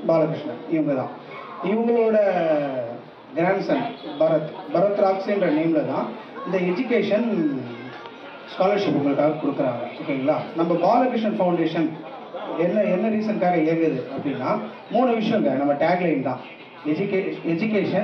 பாலகிருஷ்ணன் இவங்க தான் இவங்களோட கிராண்ட்சன் பரத் பரத் ராக்ஸ்ன்ற நேமில் தான் இந்த எஜுகேஷன் ஸ்காலர்ஷிப் உங்களுக்காக கொடுக்குறாங்க ஓகேங்களா நம்ம பாலகிருஷ்ணன் ஃபவுண்டேஷன் என்ன என்ன ரீசனுக்காக இயங்குது அப்படின்னா மூணு விஷயங்க நம்ம டேக்லைன் தான் எஜுகே education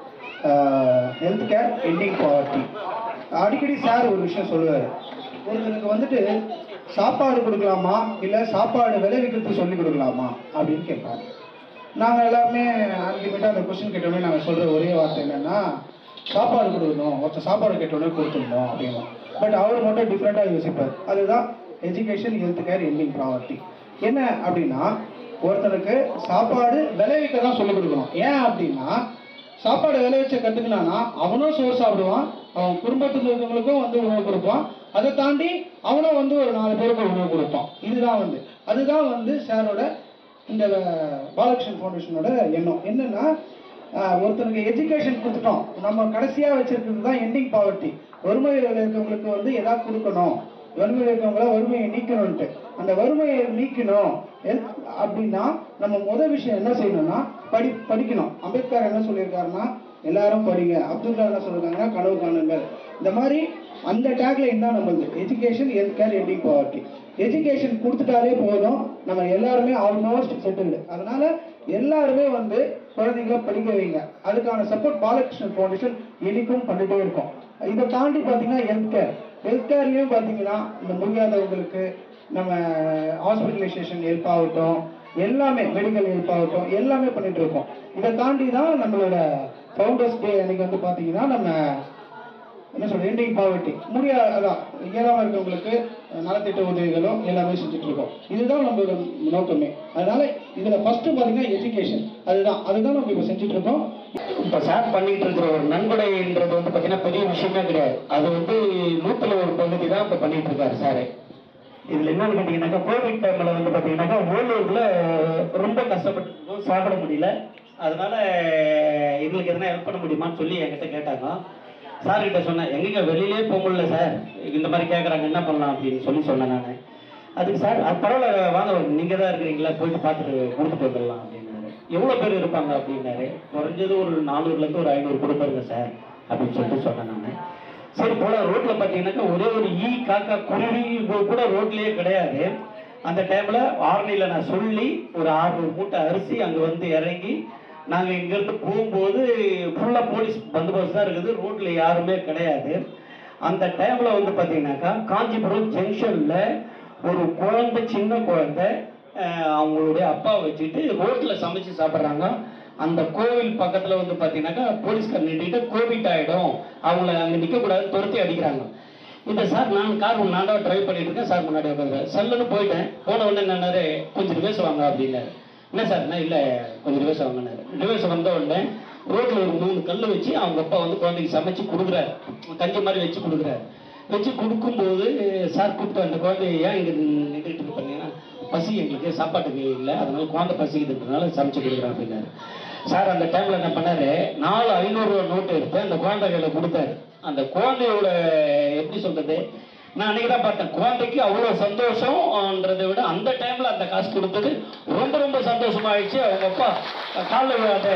health care ending poverty அடிக்கடி சார் ஒரு விஷயம் சொல்லுவார் ஒருத்தருக்கு வந்துட்டு சாப்பாடு கொடுக்கலாமா இல்லை சாப்பாடு விளைவிக்கிறது சொல்லி கொடுக்கலாமா அப்படின்னு கேட்பாங்க நாங்கள் எல்லாருமே அல்டிமேட்டாக அந்த கொஸ்டின் கேட்டோடனே நாங்கள் சொல்கிற ஒரே வார்த்தை என்னென்னா சாப்பாடு கொடுக்கணும் ஒருத்தர் சாப்பாடு கேட்டோடனே கொடுத்துடணும் அப்படின்னு பட் அவர் மட்டும் டிஃப்ரெண்ட்டாக யோசிப்பார் அதுதான் education health care ending poverty என்ன அப்படின்னா ஒருத்தனுக்கு சாப்பாடு விளைவிக்க தான் சொல்லிக் கொடுக்கணும் ஏன் அப்படின்னா சாப்பாடு விளைவிச்ச கற்றுக்கினானா அவனும் சோறு சாப்பிடுவான் அவன் குடும்பத்தில் இருக்கவங்களுக்கும் வந்து உணவு கொடுப்பான் அதை தாண்டி அவனும் வந்து ஒரு நாலு பேருக்கு உணவு கொடுப்பான் இதுதான் வந்து அதுதான் வந்து சாரோட இந்த பாலகிருஷ்ணன் ஃபவுண்டேஷனோட எண்ணம் என்னன்னா ஆஹ், ஒருத்தனுக்கு எஜுகேஷன் கொடுத்துட்டோம் நம்ம கடைசியாக வச்சிருக்கிறது தான் எண்டிங் பாவர்ட்டி வறுமையில் இருக்கவங்களுக்கு வந்து எதாவது கொடுக்கணும் வறுமையில் இருக்கவங்கள வறுமையை நீக்கணும்ட்டு அந்த வறுமையை நீக்கணும் எல்- அப்படின்னா நம்ம முதல் விஷயம் என்ன செய்யணும்னா படி படிக்கணும் அம்பேத்கர் என்ன சொல்லியிருக்காருன்னா எல்லாரும் படிங்க அப்துல் கலாம் என்ன சொல்லியிருக்காங்கன்னா கனவு காணுங்கள் இந்த மாதிரி அந்த டேக்லைன் தான் நம்மளுது education health care ending poverty education கொடுத்துட்டாலே போதும் நம்ம எல்லாருமே ஆல்மோஸ்ட் செட்டில்டு அதனால எல்லாருமே வந்து குழந்தைங்கள படிக்க வைங்க அதுக்கான சப்போர்ட் பாலகிருஷ்ணன் ஃபவுண்டேஷன் என்னைக்கும் பண்ணிட்டே இருக்கோம் இதை தாண்டி பார்த்தீங்கன்னா ஹெல்த் கேர் ஹெல்த் கேர்லேயும் பார்த்தீங்கன்னா இந்த முடியாதவங்களுக்கு நம்ம ஹாஸ்பிட்டலைசேஷன் ஹெல்ப் ஆகட்டும் எல்லாமே மெடிக்கல் ஹெல்ப் ஆகட்டும் எல்லாமே பண்ணிட்டு இருக்கோம் இதை தாண்டி தான் நம்மளோட ஃபவுண்டர்ஸ் டே அன்னைக்கு வந்து பார்த்தீங்கன்னா நம்ம என்ன சொல்றது எண்டிங் பாவர்ட்டி முடியாத அதான் இயலாம இருக்கவங்களுக்கு நலத்திட்ட உதவிகளும் எல்லாமே செஞ்சுட்டு இருக்கோம் இதுதான் நம்மளோட நோக்கமே அதனால இதுல ஃபர்ஸ்ட் பாத்தீங்கன்னா எஜுகேஷன் அதுதான் அதுதான் நம்ம இப்போ செஞ்சுட்டு இருக்கோம் இப்ப சார் பண்ணிட்டு இருக்கிற ஒரு நன்கொடைன்றது வந்து பாத்தீங்கன்னா பெரிய விஷயமே கிடையாது அது வந்து நூத்துல ஒரு பகுதி தான் இப்ப பண்ணிட்டு இருக்காரு சார் இதுல என்னன்னு கேட்டீங்கன்னாக்கா கோவிட் டைம்ல வந்து பாத்தீங்கன்னாக்கா ஓலூர்ல ரொம்ப கஷ்டப்பட்டு இருக்கோம், சாப்பிட முடியல அதனால எங்களுக்கு எதனா ஹெல்ப் பண்ண முடியுமான்னு சொல்லி என்கிட்ட கேட்டாங்க சார் கிட்ட சொன்னேன் எங்கங்க வெளியிலே போக முடியல சார் இந்த மாதிரி கேட்குறாங்க என்ன பண்ணலாம் அப்படின்னு சொல்லி சொன்னேன் நான் அதுக்கு சார் அது பரவாயில்ல வாங்க நீங்க தான் இருக்கிறீங்களா போயிட்டு பார்த்துட்டு கொடுத்துட்டு வந்துடலாம் அப்படின்னாரு எவ்வளோ பேர் இருப்பாங்க அப்படின்னாரு குறைஞ்சது ஒரு நானூறுலேருந்து ஒரு ஐநூறு குடும்பம் இருக்கு சார் அப்படின்னு சொல்லிட்டு சொன்னேன் நான் சரி போல ரோட்ல பார்த்தீங்கன்னாக்கா ஒரே ஒரு ஈ காக்கா குருவி கூட- கூட ரோட்லயே கிடையாது அந்த டைம்ல ஆரணியில நான் சொல்லி ஒரு ஆறுநூறு மூட்டை அரிசி அங்க வந்து இறங்கி நாங்க இங்க இருந்து போகும்போது ஃபுல்லா போலீஸ் பந்தோபஸ்து தான் இருக்குது ரோட்ல யாருமே கிடையாது அந்த டைம்ல வந்து பாத்தீங்கன்னாக்கா காஞ்சிபுரம் ஜங்ஷன்ல ஒரு குழந்தை சின்ன குழந்தை அஹ், அவங்களுடைய அப்பா வச்சுட்டு ரோட்ல சமைச்சு சாப்பிட்றாங்க அந்த கோவில் பக்கத்துல வந்து பாத்தீங்கன்னாக்கா போலீஸ்கார் நின்றுட்டு கோவிட் ஆயிடும் அவங்கள அங்க நிக்க கூடாதுன்னு துரத்தி அடிக்கிறாங்க இந்த சார் நான் கார் நான் தான் டிரைவ் பண்ணிட்டு இருக்கேன் சார் முன்னாடி உட்காந்து சல்லுன்னு போயிட்டேன் போன உடனே என்னாரு கொஞ்சம் ரிவேஸ் வாங்க அப்படின்னாரு என்ன சார் என்ன இல்லை கொஞ்சம் ரிவேஸ் வாங்கினாரு ரிவேஸ் வந்த உடனே ரோட்ல ஒரு மூணு கல் வச்சு அவங்க அப்பா வந்து குழந்தைக்கு சமைச்சு கொடுக்குறாரு கஞ்சி மாதிரி வச்சு கொடுக்குறாரு வச்சு கொடுக்கும்போது சார் கூப்பிட்டு அந்த குழந்தைய ஏன் இங்க நின்றுட்டு இது பண்ணீங்கன்னா பசி எங்களுக்கு சாப்பாட்டுக்கு இல்லை அதனால குழந்தை பசிக்குதுன்றதுனால சமைச்சு கொடுக்குறேன் அப்படின்னாரு சார் அந்த டைம்ல என்ன பண்ணாரு நாலு ஐநூறு நோட்டு எடுத்து அந்த குழந்தை கையில கொடுத்தாரு அந்த குழந்தையோட எப்படி சொல்றது நான் அன்னைக்கு தான் பார்த்தேன் குழந்தைக்கு அவ்வளோ சந்தோஷம்ன்றதை விட அந்த டைம்ல அந்த காசு கொடுத்தது ரொம்ப ரொம்ப சந்தோஷமாயிடுச்சு அவங்க அப்பா காலில் அதை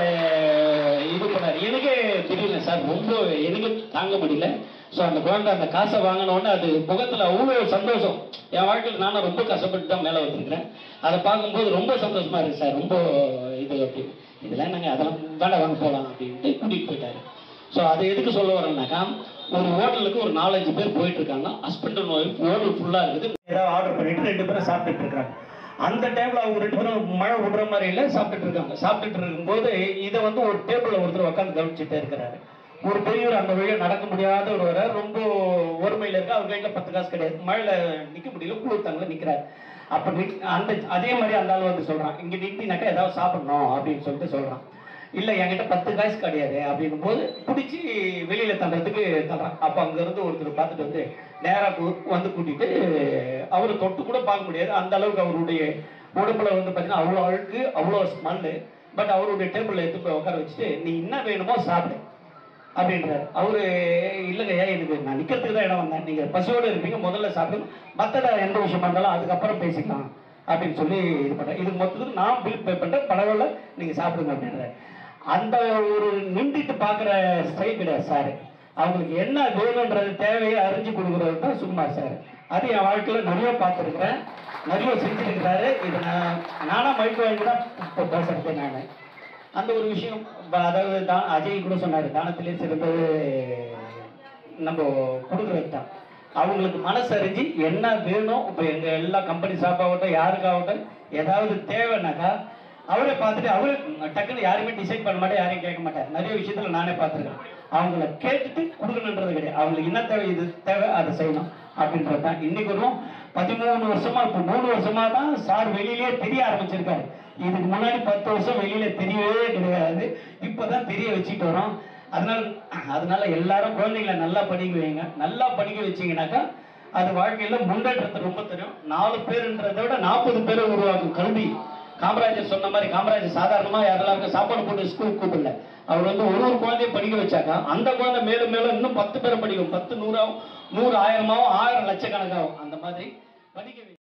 இது பண்ணாரு எனக்கே தெரியல சார் ரொம்ப எனக்கு தாங்க முடியல ஸோ அந்த குழந்தை அந்த காசை வாங்கினோடனே அது முகத்தில் அவ்வளோ சந்தோஷம் என் வாழ்க்கையில் நானும் ரொம்ப கஷ்டப்பட்டு தான் மேலே வந்திருக்கிறேன் அதை பார்க்கும்போது ரொம்ப சந்தோஷமா இருக்கு சார் ரொம்ப இது அப்படின்னு இதெல்லாம் நாங்கள் அதெல்லாம் வேண்டாம் வாங்க போகலாம் அப்படின்ட்டு கூட்டிகிட்டு போயிட்டாரு ஸோ அதை எதுக்கு சொல்ல வரேன்னாக்கா ஒரு ஹோட்டலுக்கு ஒரு நாலஞ்சு பேர் போயிட்டு இருக்காங்க ஹஸ்பண்ட் அண்ட் ஒய்ஃப் ஹோட்டல் ஃபுல்லாக இருக்குது ஏதாவது ஆர்டர் பண்ணிட்டு ரெண்டு பேரும் சாப்பிட்டுட்டு இருக்காங்க அந்த டைம்ல அவங்க ரெண்டு பேரும் மழை விடுற மாதிரி இல்லை சாப்பிட்டுட்டு இருக்காங்க சாப்பிட்டுட்டு இருக்கும்போது இதை வந்து ஒரு டேபிள்ல ஒருத்தர் உட்காந்து கவனிச்சுட்டே இருக்கிறாரு ஒரு பெரியவர் அந்த வழியா நடக்க முடியாத ஒரு வர ரொம்ப ஒருமையில இருக்கு அவர் கையில பத்து காசு கிடையாது மழையில நிக்க முடியல குளிர் தாங்கல நிக்கிறாரு அப்ப நிக்- அந்த அதே மாதிரி அந்த ஆள் வந்து சொல்றான் இங்க நிக்கினாக்கா ஏதாவது சாப்பிடணும் அப்படின்னு சொல்லிட்டு சொல்றான் இல்ல என்கிட்ட பத்து காசு கிடையாது அப்படின்னும் போது பிடிச்சி வெளியில தள்ளுறதுக்கு தள்ளுறான் அப்ப அங்க இருந்து ஒருத்தர் பார்த்துட்டு வந்து நேரா கூ- வந்து கூட்டிட்டு அவரை தொட்டு கூட பார்க்க முடியாது அந்த அளவுக்கு அவருடைய உடம்புல வந்து பாத்தீங்கன்னா அவ்வளோ அழுக்கு அவ்வளோ ஸ்மெல்லு பட் அவருடைய டேபிள்ல எடுத்து போய் உட்கார வச்சுட்டு நீ என்ன வேணுமோ சாப்பிடு அப்படின்றாரு அவரு இல்லைங்க ஐயா எனக்கு நான் நிக்கிறதுக்கு தான் இடம் வந்தேன் நீங்க பசியோடு இருப்பீங்க முதல்ல சாப்பிடுங்க மற்ற எந்த விஷயமா இருந்தாலும் அதுக்கப்புறம் பேசிக்கலாம் அப்படின்னு சொல்லி இது பண்ணுறேன் இது மொத்தத்துக்கு நான் பில் பே பண்ணுறேன் பரவாயில்ல நீங்கள் சாப்பிடுங்க அப்படின்ற அந்த ஒரு நின்றுட்டு பார்க்குற ஸ்டைல் கிடையாது சார் அவங்களுக்கு என்ன வேணுன்றது தேவையை அறிஞ்சு கொடுக்குறது தான் சுகுமார் சார் அது என் வாழ்க்கையில் நிறைய பார்த்துருக்குறேன் நிறைய செஞ்சுருக்கிறாரு இது நான் நானாக மைக் வாங்கி தான் இப்போ பேசுகிறேன் நான் அந்த ஒரு விஷயம் ப- அதாவது தான் அஜய் கூட சொன்னார் தானத்திலே சிறந்தது நம்ம கொடுக்குறது தான் அவங்களுக்கு மனசறிஞ்சு என்ன வேணும் இப்போ எங்கள் எல்லா கம்பெனி ஸ்டாஃபாகட்டும் யாருக்காகட்டும் ஏதாவது தேவைன்னாக்கா அவரே பார்த்துட்டு அவரே டக்குன்னு யாருமே டிசைட் பண்ண மாட்டேன் யாரையும் கேட்க மாட்டேன் நிறைய விஷயத்துல நானே பார்த்துருக்கேன் அவங்கள கேட்டுட்டு கொடுக்கணுன்றது கிடையாது அவங்களுக்கு என்ன தேவை இது தேவை அதை செய்யணும் அப்படின்றது தான் இன்னைக்கு வரும் பதிமூணு வருஷமா இப்போ மூணு வருஷமா தான் சார் வெளியிலே தெரிய ஆரம்பிச்சிருக்காரு இதுக்கு முன்னாடி பத்து வருஷம் வெளியில தெரியவே கிடையாது இப்போதான் தெரிய வச்சுட்டு வரோம் அதனால அதனால எல்லாரும் குழந்தைங்களை நல்லா படிக்க வைங்க நல்லா படிக்க வச்சீங்கன்னாக்கா அது வாழ்க்கையில முன்னேற்றத்தை ரொம்ப தெரியும் நாலு பேருன்றதை விட நாற்பது பேரை உருவாக்கும் கல்வி காமராஜர் சொன்ன மாதிரி காமராஜர் சாதாரணமா யாரெல்லாம் சாப்பாடு போட்டு ஸ்கூலுக்கு கூப்பிடல அவர் வந்து ஒரு ஒரு குழந்தைய படிக்க வச்சாக்கா அந்த குழந்தை மேலும் மேலும் இன்னும் பத்து பேரை படிக்கும் பத்து நூறாவும் நூறு ஆயிரமாவும் ஆயிரம் லட்சக்கணக்காகும் அந்த மாதிரி படிக்க வை